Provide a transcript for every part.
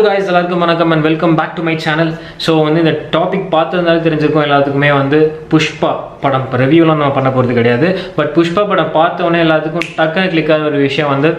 guys எல்லாருக்கும் வணக்கம் and welcome back to my channel so வந்து இந்த டாபிக் பார்த்துருந்தாலும் தெரிஞ்சிருக்கும் எல்லாத்துக்குமே வந்து புஷ்பா படம் இப்போ ரிவ்யூலாம் நம்ம பண்ண போகிறது கிடையாது பட் புஷ்பா படம் பார்த்த உடனே எல்லாத்துக்கும் டக்குன்னு கிளிக் ஆகிற ஒரு விஷயம் வந்து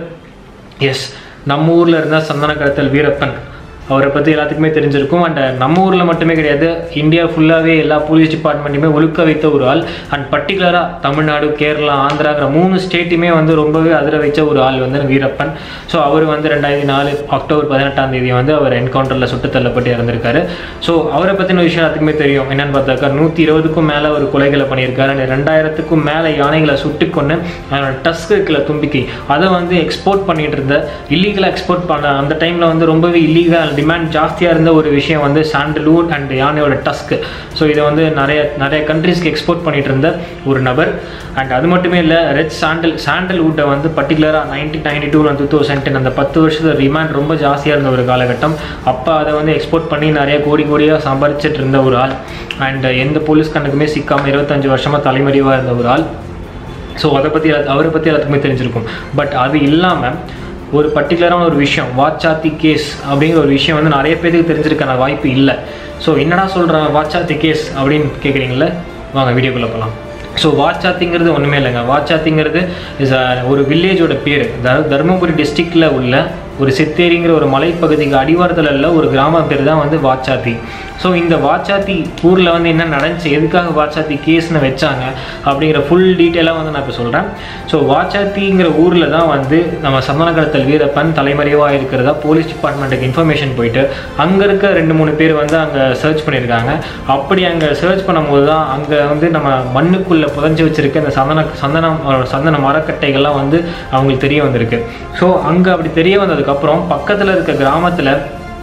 எஸ் நம்ம ஊரில் இருந்தால் சந்தன கடத்தல் வீரப்பன் அவரை பற்றி எல்லாத்துக்குமே தெரிஞ்சிருக்கும் அண்ட் நம்ம ஊரில் மட்டுமே கிடையாது இந்தியா ஃபுல்லாகவே எல்லா போலீஸ் டிபார்ட்மெண்ட்டுமே ஒழுக்க வைத்த ஒரு ஆள் அண்ட் பர்டிகுலராக தமிழ்நாடு கேரளா ஆந்திராங்கிற மூணு ஸ்டேட்டுமே வந்து ரொம்பவே அதிர வச்ச ஒரு ஆள் வந்து வீரப்பன் ஸோ அவர் வந்து ரெண்டாயிரத்தி நாலு அக்டோபர் பதினெட்டாம் தேதி வந்து அவர் என்கவுண்டரில் சுட்டு தள்ளப்பட்டு இறந்திருக்காரு ஸோ அவரை பற்றின விஷயம் எல்லாத்துக்குமே தெரியும் என்னன்னு பார்த்தாக்கா நூற்றி இருபதுக்கும் மேலே ஒரு கொலைகளை பண்ணியிருக்காரு அண்ட் ரெண்டாயிரத்துக்கும் மேலே யானைகளை சுட்டு கொண்டு அதனோட டஸ்க் இருக்குல்ல தும்பிக்கை அதை வந்து எக்ஸ்போர்ட் பண்ணிட்டு இருந்த இல்லீகலாக எக்ஸ்போர்ட் பண்ண அந்த டைமில் வந்து ரொம்பவே இல்லீகல் டிமாண்ட் ஜாஸ்தியாக இருந்த ஒரு விஷயம் வந்து சாண்டல்வுட் அண்ட் யானையோட டஸ்க் ஸோ இதை வந்து நிறைய நிறைய கண்ட்ரீஸ்க்கு எக்ஸ்போர்ட் பண்ணிட்டு இருந்த ஒரு நபர் அண்ட் அது மட்டுமே இல்லை ரெட் சாண்டல் சாண்டல்வுட்டை வந்து பர்டிகுலராக nineteen ninety two two thousand அந்த பத்து வருஷத்துல டிமாண்ட் ரொம்ப ஜாஸ்தியாக இருந்த ஒரு காலகட்டம் அப்போ அதை வந்து எக்ஸ்போர்ட் பண்ணி நிறைய கோடி கோடியாக சம்பாரிச்சிட்டு இருந்த ஒரு ஆள் அண்ட் எந்த போலீஸ் கண்ணுக்குமே சிக்காமல் இருபத்தஞ்சு வருஷமாக தலைமறைவாக இருந்த ஒரு ஆள் ஸோ அதை பற்றி அவரை பற்றி எல்லாத்துக்குமே தெரிஞ்சிருக்கும் பட் அது இல்லாமல் ஒரு பர்டிகுலரான ஒரு விஷயம் வாட்சாத்தி கேஸ் அப்படிங்கிற ஒரு விஷயம் வந்து நிறைய பேருக்கு தெரிஞ்சிருக்கான வாய்ப்பு இல்லை ஸோ என்னடா சொல்கிறேன் வாட்சாத்தி கேஸ் அப்படின்னு கேட்குறீங்களே வாங்க வீடியோக்குள்ளே போகலாம் ஸோ வாட்சாத்திங்கிறது ஒன்றுமே இல்லைங்க வாட்சாத்திங்கிறது இஸ் ஒரு வில்லேஜோட பேர் அதாவது தருமபுரி டிஸ்ட்ரிக்டில் உள்ள ஒரு சித்தேரிங்கிற ஒரு மலைப்பகுதிக்கு அடிவாரத்தில் உள்ள ஒரு கிராம பேர் தான் வந்து வாச்சாத்தி ஸோ இந்த வாச்சாத்தி ஊரில் வந்து என்ன நடந்துச்சு எதுக்காக வாச்சாத்தி கேஸ்னு வச்சாங்க அப்படிங்கிற ஃபுல் டீட்டெயிலாக வந்து நான் இப்போ சொல்கிறேன் ஸோ வாச்சாத்திங்கிற ஊரில் தான் வந்து நம்ம சந்தனக்கடத்தல் வீரப்பன் தலைமறைவாக இருக்கிறதா போலீஸ் டிபார்ட்மெண்ட்டுக்கு இன்ஃபர்மேஷன் போயிட்டு அங்கே இருக்க ரெண்டு மூணு பேர் வந்து அங்கே சர்ச் பண்ணியிருக்காங்க அப்படி அங்கே சர்ச் பண்ணும்போது தான் அங்கே வந்து நம்ம மண்ணுக்குள்ளே புதஞ்சு வச்சுருக்க இந்த சந்தன சந்தனம் சந்தன மரக்கட்டைகள்லாம் வந்து அவங்களுக்கு தெரிய வந்திருக்கு ஸோ அங்கே அப்படி தெரிய வந்ததுக்கப்புறம் பக்கத்தில் இருக்க கிராமத்தில்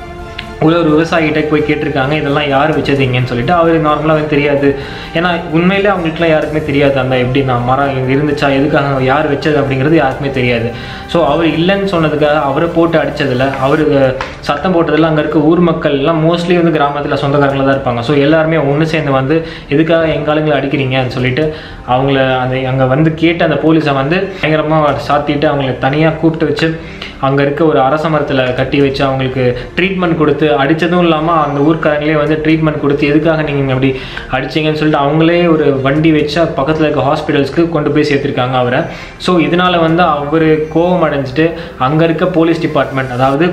உள்ள ஒரு விவசாயிகிட்ட போய் கேட்டிருக்காங்க இதெல்லாம் யார் வச்சதுங்கன்னு சொல்லிட்டு அவர் நார்மலாக தெரியாது ஏன்னா உண்மையிலே அவங்களுக்குலாம் யாருக்குமே தெரியாது அந்த எப்படி நான் மரம் இங்கே இருந்துச்சா எதுக்காக யார் வச்சது அப்படிங்கிறது யாருக்குமே தெரியாது ஸோ அவர் இல்லைன்னு சொன்னதுக்காக அவரை போட்டு அடித்ததில் அவர் சத்தம் போட்டதில் அங்கே இருக்க ஊர் மக்கள் எல்லாம் மோஸ்ட்லி வந்து கிராமத்தில் சொந்தக்காரங்களாக தான் இருப்பாங்க ஸோ எல்லாருமே ஒன்று சேர்ந்து வந்து எதுக்காக எங்கள் ஆளுங்களை அடிக்கிறீங்கன்னு சொல்லிட்டு அவங்கள அந்த அங்கே வந்து கேட்டு அந்த போலீஸை வந்து பயங்கரமாக சாத்திட்டு அவங்களை தனியாக கூப்பிட்டு வச்சு அங்கே இருக்க ஒரு அரச மரத்தில் கட்டி வச்சு அவங்களுக்கு ட்ரீட்மெண்ட் கொடுத்து அடித்ததும் இல்லாமல் அந்த ஊர்க்காரங்களே வந்து ட்ரீட்மெண்ட் கொடுத்து எதுக்காக நீங்கள் அப்படி அடிச்சிங்கன்னு சொல்லிட்டு அவங்களே ஒரு வண்டி வச்சு பக்கத்தில் இருக்க ஹாஸ்பிட்டல்ஸ்க்கு கொண்டு போய் சேர்த்துருக்காங்க அவரை ஸோ இதனால் வந்து அவர் கோவம் அடைஞ்சிட்டு அங்கே இருக்க போலீஸ் டிபார்ட்மெண்ட் அதாவது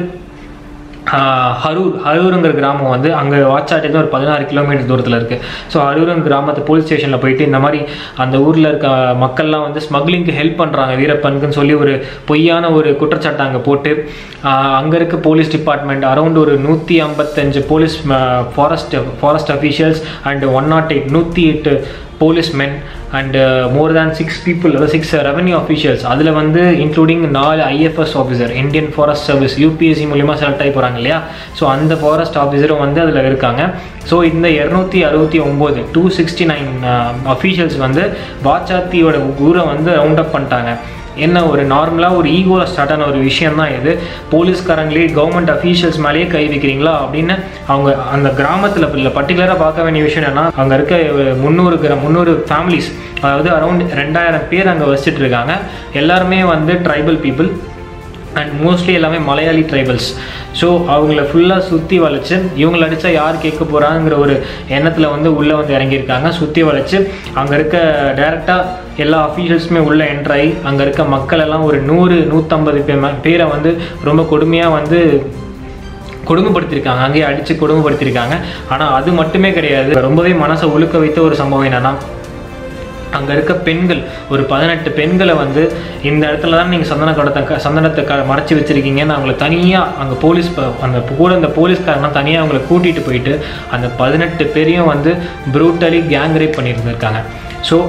ஹரூர் ஹரூருங்கிற கிராமம் வந்து அங்கே வாச்சாட்டிலேருந்து ஒரு பதினாறு கிலோமீட்டர் தூரத்தில் இருக்குது ஸோ ஹரூருங்க கிராமத்து போலீஸ் ஸ்டேஷனில் போயிட்டு இந்த மாதிரி அந்த ஊரில் இருக்க மக்கள்லாம் வந்து ஸ்மக்லிங்க்கு ஹெல்ப் பண்ணுறாங்க வீரப்பனுக்குன்னு சொல்லி ஒரு பொய்யான ஒரு குற்றச்சாட்டை அங்கே போட்டு அங்கே இருக்க போலீஸ் டிபார்ட்மெண்ட் அரௌண்ட் ஒரு நூற்றி ஐம்பத்தஞ்சு police forest forest officials and one not eight நூற்றி எட்டு police men and more than six people அதாவது சிக்ஸ் ரெவன்யூ அஃபீஷியல்ஸ் அதில் வந்து இன்க்ளூடிங் நாலு IFS officer Indian forest service UPSC மூலிமா செலக்ட் ஆகி போகிறாங்க இல்லையா ஸோ அந்த ஃபாரஸ்ட் ஆஃபீஸரும் வந்து அதில் இருக்காங்க ஸோ இந்த இரநூத்தி அறுபத்தி ஒம்பது டூ சிக்ஸ்டி நைன் அஃபீஷியல்ஸ் வந்து வாச்சாத்தியோட ஊரை வந்து ரவுண்ட் அப் பண்ணிட்டாங்க என்ன ஒரு நார்மலாக ஒரு ஈகோவில் ஸ்டார்ட் ஆன ஒரு விஷயம் தான் இது போலீஸ்காரங்களே கவர்மெண்ட் அஃபீஷியல்ஸ் மேலேயே கை வைக்கிறீங்களா அப்படின்னு அவங்க அந்த கிராமத்தில் இல்லை பர்டிகுலராக பார்க்க வேண்டிய விஷயம் என்னன்னா அங்கே இருக்க முந்நூறு கிராம் முந்நூறு ஃபேமிலிஸ் அதாவது அரௌண்ட் ரெண்டாயிரம் பேர் அங்கே வசிச்சுட்டு இருக்காங்க எல்லாருமே வந்து ட்ரைபல் பீப்புள் அண்ட் மோஸ்ட்லி எல்லாமே மலையாளி ட்ரைபல்ஸ் ஸோ அவங்கள ஃபுல்லாக சுற்றி வளைச்சு இவங்களை அடித்தா யார் கேட்க போகிறாங்கிற ஒரு எண்ணத்தில் வந்து உள்ளே வந்து இறங்கியிருக்காங்க சுற்றி வளைச்சு அங்கே இருக்க டேரெக்டாக எல்லா அஃபீஷியல்ஸுமே உள்ளே என்ட்ராகி அங்கே இருக்க மக்கள் எல்லாம் ஒரு நூறு நூற்றம்பது பே பேரை வந்து ரொம்ப கொடுமையாக வந்து கொடுமைப்படுத்தியிருக்காங்க அங்கேயே அடித்து கொடுமைப்படுத்தியிருக்காங்க ஆனால் அது மட்டுமே கிடையாது ரொம்பவே மனசை உழுக்க வைத்த ஒரு சம்பவம் என்னென்னா அங்கே இருக்க பெண்கள் ஒரு பதினெட்டு பெண்களை வந்து இந்த இடத்துல தான் நீங்கள் சந்தன கடத்தை க சந்தனத்தை க மறைச்சி வச்சுருக்கீங்கன்னு அவங்கள தனியாக அங்கே போலீஸ் அந்த கூட அந்த போலீஸ்காரனா தனியாக அவங்கள கூட்டிகிட்டு போயிட்டு அந்த பதினெட்டு பேரையும் வந்து ப்ரூட்டலி கேங் ரேப் பண்ணியிருந்திருக்காங்க ஸோ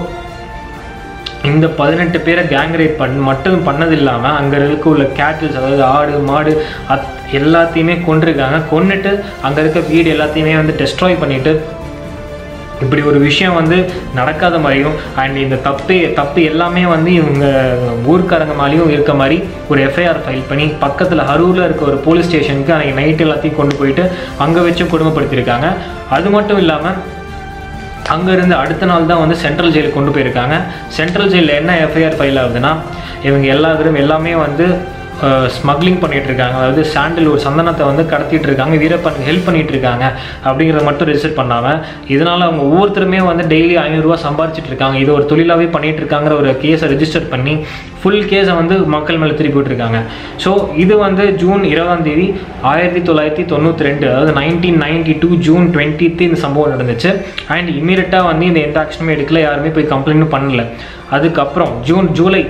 இந்த பதினெட்டு பேரை கேங் ரேப் பண் மட்டும் பண்ணது இல்லாமல் அங்கே இருக்க உள்ள கேட்டில்ஸ் அதாவது ஆடு மாடு அத் எல்லாத்தையுமே கொண்டிருக்காங்க கொண்டுட்டு அங்கே இருக்க வீடு எல்லாத்தையுமே வந்து டெஸ்ட்ராய் பண்ணிவிட்டு இப்படி ஒரு விஷயம் வந்து நடக்காத மாதிரியும் அண்ட் இந்த தப்பு தப்பு எல்லாமே வந்து இவங்க ஊர்க்காரங்க மேலேயும் இருக்க மாதிரி ஒரு எஃப்ஐஆர் ஃபைல் பண்ணி பக்கத்தில் ஹரூரில் இருக்க ஒரு போலீஸ் ஸ்டேஷனுக்கு அன்றைக்கி நைட் எல்லாத்தையும் கொண்டு போயிட்டு அங்கே வச்சும் கொடுமைப்படுத்தியிருக்காங்க அது மட்டும் இல்லாமல் அங்கேருந்து அடுத்த நாள் தான் வந்து சென்ட்ரல் ஜெயிலுக்கு கொண்டு போயிருக்காங்க சென்ட்ரல் ஜெயிலில் என்ன எஃப்ஐஆர் ஃபைல் ஆகுதுன்னா இவங்க எல்லா பேரும் எல்லாமே வந்து ஸ்மக்லிங் பண்ணிட்டு இருக்காங்க அதாவது சாண்டில் ஒரு சந்தனத்தை வந்து கடத்திட்டு இருக்காங்க வீரப்பன் ஹெல்ப் பண்ணிட்டு இருக்காங்க அப்படிங்கிறத மட்டும் ரிஜிஸ்டர் பண்ணாமல் இதனால அவங்க ஒவ்வொருத்தருமே வந்து டெய்லி ஐநூறுரூவா சம்பாரிச்சிட்டு இருக்காங்க இது ஒரு தொழிலாகவே பண்ணிட்டு இருக்காங்கிற ஒரு கேஸை ரெஜிஸ்டர் பண்ணி ஃபுல் கேஸை வந்து மக்கள் மேலே திருப்பி விட்டுருக்காங்க ஸோ இது வந்து ஜூன் இருபதாம் தேதி ஆயிரத்தி தொள்ளாயிரத்தி தொண்ணூற்றி ரெண்டு அதாவது நைன்டீன் நைன்டி டூ ஜூன் டுவெண்ட்டித்து இந்த சம்பவம் நடந்துச்சு அண்ட் இமீடியட்டாக வந்து இந்த எந்த ஆக்ஷனுமே எடுக்கல யாருமே போய் கம்ப்ளைண்ட்டும் பண்ணல அதுக்கப்புறம் ஜூன் ஜூலை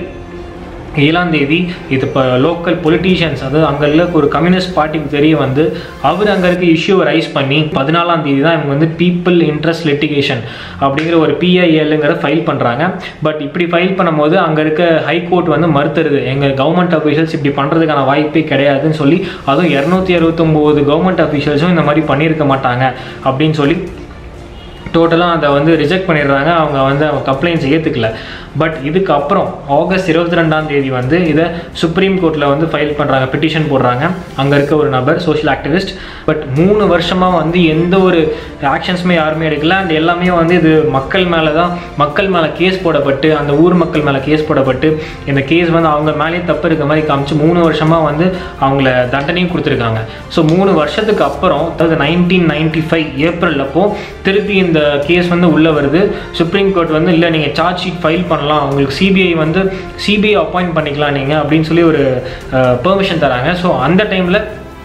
ஏழாம் தேதி இது இப்போ லோக்கல் பொலிட்டீஷியன்ஸ் அதாவது அங்கே இருக்க ஒரு கம்யூனிஸ்ட் பார்ட்டிக்கு தெரிய வந்து அவர் அங்கே இருக்க இஷ்யூவை ரைஸ் பண்ணி பதினாலாம் தேதி தான் இவங்க வந்து பீப்புள் இன்ட்ரெஸ்ட் லிட்டிகேஷன் அப்படிங்கிற ஒரு பிஐஎல்ங்கிற ஃபைல் பண்ணுறாங்க பட் இப்படி ஃபைல் பண்ணும்போது அங்கே இருக்க ஹைகோர்ட் வந்து மறுத்துருது எங்கள் கவர்மெண்ட் அஃபீஷியல்ஸ் இப்படி பண்ணுறதுக்கான வாய்ப்பே கிடையாதுன்னு சொல்லி அதுவும் இரநூத்தி அறுபத்தொம்போது கவர்மெண்ட் அஃபீஷியல்ஸும் இந்த மாதிரி பண்ணியிருக்க மாட்டாங்க அப்படின்னு சொல்லி டோட்டலாக அதை வந்து ரிஜெக்ட் பண்ணிடுறாங்க அவங்க வந்து அவங்க கம்ப்ளைண்ட்ஸ் ஏற்றுக்கல பட் இதுக்கப்புறம் ஆகஸ்ட் இருபத்தி ரெண்டாம் தேதி வந்து இதை சுப்ரீம் கோர்ட்டில் வந்து ஃபைல் பண்ணுறாங்க பெட்டிஷன் போடுறாங்க அங்கே இருக்க ஒரு நபர் சோஷியல் ஆக்டிவிஸ்ட் பட் மூணு வருஷமாக வந்து எந்த ஒரு ஆக்ஷன்ஸுமே யாருமே எடுக்கல அண்ட் எல்லாமே வந்து இது மக்கள் மேலே தான் மக்கள் மேலே கேஸ் போடப்பட்டு அந்த ஊர் மக்கள் மேலே கேஸ் போடப்பட்டு இந்த கேஸ் வந்து அவங்க மேலேயே தப்பு இருக்க மாதிரி காமிச்சு மூணு வருஷமாக வந்து அவங்கள தண்டனையும் கொடுத்துருக்காங்க ஸோ மூணு வருஷத்துக்கு அப்புறம் அதாவது நைன்டீன் நைன்டி ஃபைவ் ஏப்ரல் அப்போ திருப்பி இந்த கேஸ் வந்து உள்ளே வருது சுப்ரீம் கோர்ட் வந்து இல்லை நீங்கள் சார்ஜ் ஷீட் ஃபைல் பண்ணலாம் உங்களுக்கு சிபிஐ வந்து சிபிஐ அப்பாயிண்ட் பண்ணிக்கலாம் நீங்கள் அப்படின்னு சொல்லி ஒரு பெர்மிஷன் தராங்க ஸோ அந்த டைமில்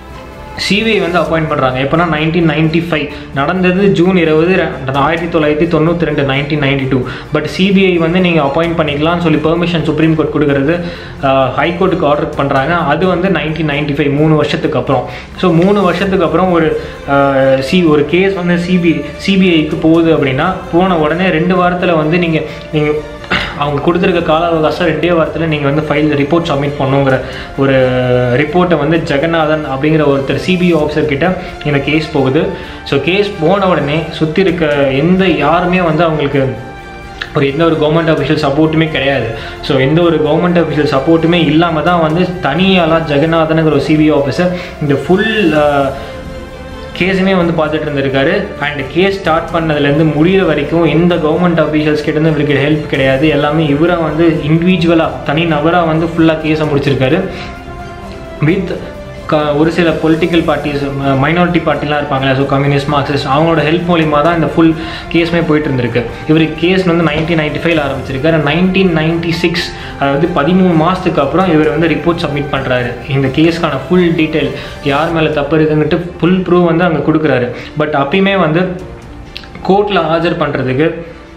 சிபிஐ வந்து அப்பாயிண்ட் பண்ணுறாங்க எப்போனா நைன்டீன் நைன்டி ஃபைவ் நடந்தது ஜூன் இருபது ஆயிரத்தி தொள்ளாயிரத்தி தொண்ணூற்றி ரெண்டு nineteen ninety two but CBI வந்து நீங்கள் அப்பாயிண்ட் பண்ணிக்கலாம்னு சொல்லி பெர்மிஷன் சுப்ரீம் கோர்ட் கொடுக்குறது ஹைகோர்ட்டுக்கு ஆர்டர் பண்ணுறாங்க அது வந்து நைன்டீன் நைன்டி ஃபைவ் மூணு வருஷத்துக்கு அப்புறம் ஸோ மூணு வருஷத்துக்கு அப்புறம் ஒரு சி ஒரு கேஸ் வந்து சிபிஐ சிபிஐக்கு போகுது அப்படின்னா போன உடனே ரெண்டு வாரத்தில் வந்து நீங்கள் நீங்கள் அவங்க கொடுத்துருக்க கால அவகாசம் ரெண்டே வாரத்தில் நீங்கள் வந்து ஃபைல் ரிப்போர்ட் சப்மிட் பண்ணுங்கிற ஒரு ரிப்போர்ட்டை வந்து ஜெகநாதன் அப்படிங்கிற ஒருத்தர் சிபிஐ ஆஃபீஸர் கிட்ட இந்த கேஸ் போகுது ஸோ கேஸ் போன உடனே சுற்றி இருக்க எந்த யாருமே வந்து அவங்களுக்கு ஒரு எந்த ஒரு கவர்மெண்ட் அஃபிஷியல் சப்போர்ட்டுமே கிடையாது ஸோ எந்த ஒரு கவர்மெண்ட் அஃபிஷியல் சப்போர்ட்டுமே இல்லாமல் தான் வந்து தனியாலாம் ஜெகநாதனுங்கிற ஒரு சிபிஐ ஆஃபீஸர் இந்த ஃபுல் கேஸுமே வந்து பார்த்துட்டு இருந்திருக்காரு அண்ட் கேஸ் ஸ்டார்ட் பண்ணதுலேருந்து முடிகிற வரைக்கும் எந்த கவர்மெண்ட் அஃபீஷியல்ஸ் கிட்டேருந்து இவருக்கு ஹெல்ப் கிடையாது எல்லாமே இவராக வந்து இண்டிவிஜுவலாக தனி நபராக வந்து ஃபுல்லாக கேஸை முடிச்சிருக்காரு வித் க ஒரு சில பொலிட்டிக்கல் பார்ட்டிஸ் மைனாரிட்டி பார்ட்டிலாம் இருப்பாங்களே ஸோ கம்யூனிஸ்ட் மார்க்சிஸ்ட் அவங்களோட ஹெல்ப் மூலிமா தான் இந்த ஃபுல் கேஸுமே போயிட்டு இருந்திருக்கு இவருக்கு கேஸ் வந்து நைன்டீன் நைன்டி ஃபைவ்ல ஆரம்பிச்சிருக்காரு நைன்டீன் நைன்டி சிக்ஸ் அதாவது பதிமூணு மாதத்துக்கு அப்புறம் இவர் வந்து ரிப்போர்ட் சப்மிட் பண்ணுறாரு இந்த கேஸ்க்கான ஃபுல் டீட்டெயில் யார் மேலே தப்பு இருக்குங்கிட்டு ஃபுல் ப்ரூவ் வந்து அங்கே கொடுக்குறாரு பட் அப்பயுமே வந்து கோர்ட்டில் ஆஜர் பண்ணுறதுக்கு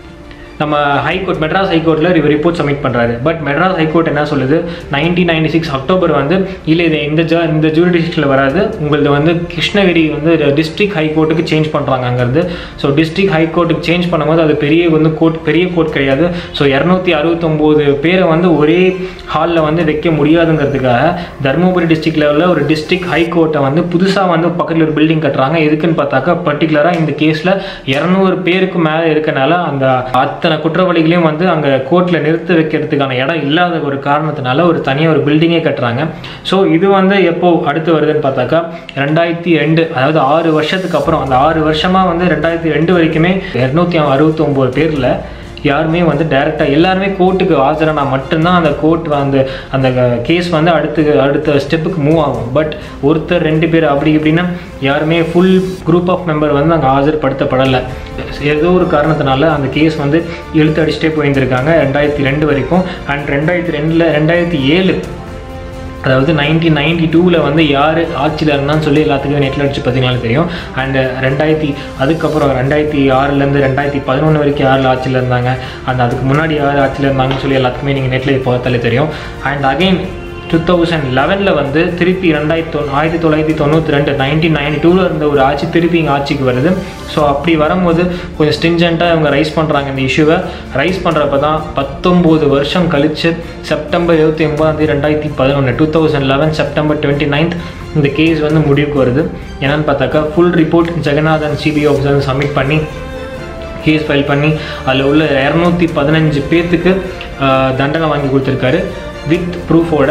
நம்ம ஹைகோர்ட் மெட்ராஸ் ஹைகோர்ட்டில் இவர் ரிப்போர்ட் சப்மிட் பண்ணுறாரு பட் மெட்ராஸ் ஹைகோர்ட் என்ன சொல்லுது நைன்டீன் நைன்டி சிக்ஸ் அக்டோபர் வந்து இல்லை இது இந்த ஜ இந்த ஜூரிடிஷனில் வராது உங்களது வந்து கிருஷ்ணகிரி வந்து டிஸ்ட்ரிக்ட் ஹைகோர்ட்டுக்கு சேஞ்ச் பண்ணுறாங்க அங்கேருந்து ஸோ டிஸ்ட்ரிக்ட் ஹைகோர்ட்டுக்கு சேஞ்ச் பண்ணும்போது அது பெரிய வந்து கோர்ட் பெரிய கோர்ட் கிடையாது ஸோ இரநூத்தி அறுபத்தொம்போது பேரை வந்து ஒரே ஹாலில் வந்து வைக்க முடியாதுங்கிறதுக்காக தருமபுரி டிஸ்ட்ரிக்ட் லெவலில் ஒரு டிஸ்ட்ரிக்ட் ஹைகோர்ட்டை வந்து புதுசாக வந்து பக்கத்தில் ஒரு பில்டிங் கட்டுறாங்க எதுக்குன்னு பார்த்தாக்கா பர்டிகுலராக இந்த கேஸில் இரநூறு பேருக்கு மேலே இருக்கனால அந்த அத்தனை குற்றவாளிகளையும் வந்து அங்கே கோர்ட்டில் நிறுத்த வைக்கிறதுக்கான இடம் இல்லாத ஒரு காரணத்தினால ஒரு தனியாக ஒரு பில்டிங்கே கட்டுறாங்க ஸோ இது வந்து எப்போ அடுத்து வருதுன்னு பார்த்தாக்கா ரெண்டாயிரத்தி ரெண்டு அதாவது ஆறு வருஷத்துக்கு அப்புறம் அந்த ஆறு வருஷமாக வந்து ரெண்டாயிரத்தி ரெண்டு வரைக்குமே இரநூத்தி அறுபத்தொம்போது பேரில் யாருமே வந்து டைரெக்டாக எல்லாருமே கோர்ட்டுக்கு ஆஜரானா மட்டும்தான் அந்த கோர்ட் வந்து அந்த கேஸ் வந்து அடுத்து அடுத்த ஸ்டெப்புக்கு மூவ் ஆகும் பட் ஒருத்தர் ரெண்டு பேர் அப்படி இப்படின்னா யாருமே ஃபுல் குரூப் ஆஃப் மெம்பர் வந்து அங்கே ஆஜர்படுத்தப்படலை ஏதோ ஒரு காரணத்தினால அந்த கேஸ் வந்து இழுத்து அடிச்சுட்டே போயிருந்திருக்காங்க ரெண்டாயிரத்தி ரெண்டு வரைக்கும் அண்ட் ரெண்டாயிரத்தி ரெண்டில் ரெண்டாயிரத்தி ஏழு அதாவது நைன்டீன் நைன்டி டூவில் வந்து யார் ஆட்சியில் இருந்தான்னு சொல்லி எல்லாத்துக்குமே நெட்டில் அடிச்சு பார்த்தீங்கனாலும் தெரியும் அண்ட் ரெண்டாயிரத்தி அதுக்கப்புறம் ரெண்டாயிரத்தி ஆறுலேருந்து ரெண்டாயிரத்தி பதினொன்று வரைக்கும் யார் ஆட்சியில் இருந்தாங்க அந்த அதுக்கு முன்னாடி யார் ஆட்சியில் இருந்தாங்கன்னு சொல்லி எல்லாத்துக்குமே நீங்கள் நெட்டில் பார்த்தாலே தெரியும் அண்ட் அகைன் டூ தௌசண்ட் லெவனில் வந்து திருப்பி ரெண்டாயிரத்தி தொ ஆயிரத்தி தொள்ளாயிரத்தி தொண்ணூற்றி ரெண்டு நைன்டீன் நைன்டி டூவில் இருந்த ஒரு ஆட்சி திருப்பி இங்கே ஆட்சிக்கு வருது ஸோ அப்படி வரும்போது கொஞ்சம் ஸ்டிஞ்சண்ட்டாக இவங்க ரைஸ் பண்ணுறாங்க இந்த இஷ்யூவை ரைஸ் பண்ணுறப்ப தான் பத்தொம்போது வருஷம் கழித்து செப்டம்பர் இருபத்தி ஒன்பதாம் தேதி ரெண்டாயிரத்தி பதினொன்று two thousand eleven September twenty ninth இந்த கேஸ் வந்து முடிவுக்கு வருது என்னன்னு பார்த்தாக்கா full report Jagannathan CBI officer submit பண்ணி கேஸ் ஃபைல் பண்ணி அதில் உள்ள இரநூத்தி பதினஞ்சு பேர்த்துக்கு தண்டனை வாங்கி கொடுத்துருக்காரு வித் ப்ரூஃபோட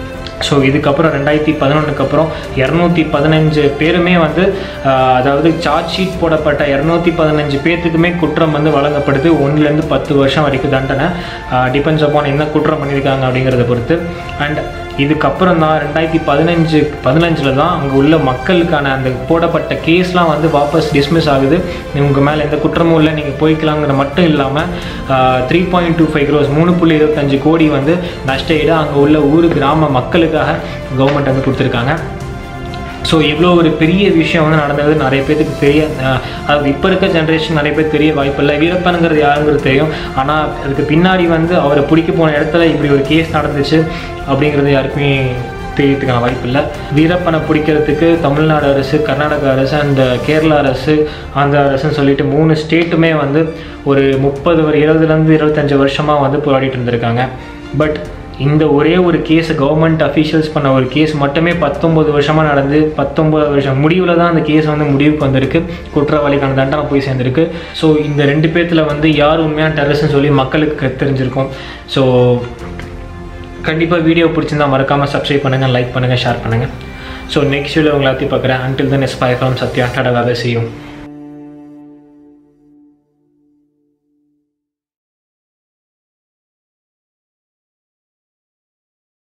ஸோ இதுக்கப்புறம் ரெண்டாயிரத்தி பதினொன்றுக்கு அப்புறம் இரநூத்தி பதினஞ்சு பேருமே வந்து அதாவது சார்ஜ் ஷீட் போடப்பட்ட இரநூத்தி பதினஞ்சு பேர்த்துக்குமே குற்றம் வந்து வழங்கப்படுது ஒன்றுலேருந்து பத்து வருஷம் வரைக்கும் தண்டனை டிபெண்ட்ஸ் அப்பான் என்ன குற்றம் பண்ணியிருக்காங்க அப்படிங்கிறத பொறுத்து அண்ட் இதுக்கப்புறம் தான் ரெண்டாயிரத்தி பதினஞ்சு பதினஞ்சில் தான் அங்கே உள்ள மக்களுக்கான அந்த போடப்பட்ட கேஸ்லாம் வந்து வாபஸ் டிஸ்மிஸ் ஆகுது உங்கள் மேலே எந்த குற்றமும் இல்லை நீங்கள் போய்க்கலாங்கிற மட்டும் இல்லாமல் three point two five crores மூணு புள்ளி இருபத்தஞ்சு கோடி வந்து நஷ்ட ஈடு அங்கே உள்ள ஊர் கிராம மக்களுக்காக கவர்மெண்ட் வந்து கொடுத்துருக்காங்க ஸோ இவ்வளோ ஒரு பெரிய விஷயம் வந்து நடந்தது நிறைய பேருக்கு தெரிய அஹ், அது இப்போ இருக்க ஜென்ரேஷன் நிறைய பேர் தெரிய வாய்ப்பில்லை வீரப்பனுங்கிறது யாருங்கிறது தெரியும் ஆனால் அதுக்கு பின்னாடி வந்து அவரை பிடிக்க போன இடத்துல இப்படி ஒரு கேஸ் நடந்துச்சு அப்படிங்கிறது யாருக்குமே தெரியறதுக்கான வாய்ப்பு இல்லை வீரப்பனை பிடிக்கிறதுக்கு தமிழ்நாடு அரசு கர்நாடக அரசு அண்ட் கேரளா அரசு ஆந்திரா அரசுன்னு சொல்லிட்டு மூணு ஸ்டேட்டுமே வந்து ஒரு முப்பது ஒரு இருபதுலேருந்து இருபத்தஞ்சு வருஷமாக வந்து போராடிட்டு இருந்திருக்காங்க பட் இந்த ஒரே ஒரு கேஸ் கவர்மெண்ட் அஃபீஷியல்ஸ் பண்ண ஒரு கேஸ் மட்டுமே பத்தொம்பது வருஷமாக நடந்து பத்தொம்பது வருஷம் முடிவில் தான் அந்த கேஸ் வந்து முடிவுக்கு வந்திருக்கு குற்றவாளிக்கான தண்டனை போய் சேர்ந்திருக்கு ஸோ இந்த ரெண்டு பேர்த்தில் வந்து யார் உண்மையான டெரரிஸ்ட்னு சொல்லி மக்களுக்கு தெரிஞ்சிருக்கும் ஸோ கண்டிப்பாக வீடியோ பிடிச்சிருந்தா மறக்காமல் சப்ஸ்கிரைப் பண்ணுங்கள் லைக் பண்ணுங்கள் ஷேர் பண்ணுங்கள் ஸோ நெக்ஸ்ட் வீடியோ உங்களை எல்லாத்தையும் பார்க்குறேன் அன்டில் தன் எஸ் பை ஃப்ரம் சத்யா டடா செய்யும்